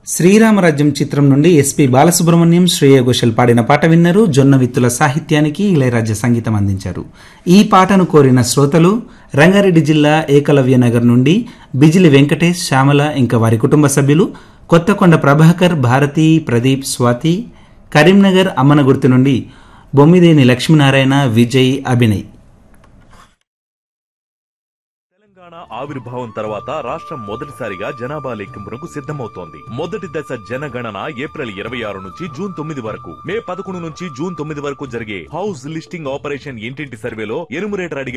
శ్రీరామరాజ్యం చిత్రం నుండి ఎస్పి బాలసుబ్రహ్మణ్యం శ్రేయ ఘోషల్ పాడిన పాట విన్నారు జొన్న విత్తుల సాహిత్యానికి ఇళయరాజా సంగీతం అందించారు ఈ పాటను కోరిన శ్రోతలు రంగారెడ్డి జిల్లా ఏకలవ్య నగర్ నుండి బిజిలి వెంకటేష్ శ్యామల ఇంకా వారి కుటుంబ సభ్యులు కొత్తకొండ ప్రభాకర్ భారతి ప్రదీప్ స్వాతి కరీంనగర్ అమ్మనగుర్తి నుండి బొమ్మిదేని లక్ష్మీనారాయణ విజయ్ అభినయ్ తెలంగాణ ఆవిర్భావం తర్వాత రాష్ట్రం మొదటిసారిగా జనాభా లెక్కింపునకు సిద్ధమవుతోంది మొదటి దశ జనగణన ఏప్రిల్ ఇరవై ఆరు నుంచి జూన్ తొమ్మిది వరకు మే పదకొండు నుంచి జూన్ తొమ్మిది వరకు జరిగే హౌస్ లిస్టింగ్ ఆపరేషన్ ఇంటింటి సర్వేలో ఎనుమరేటర్ అడిగే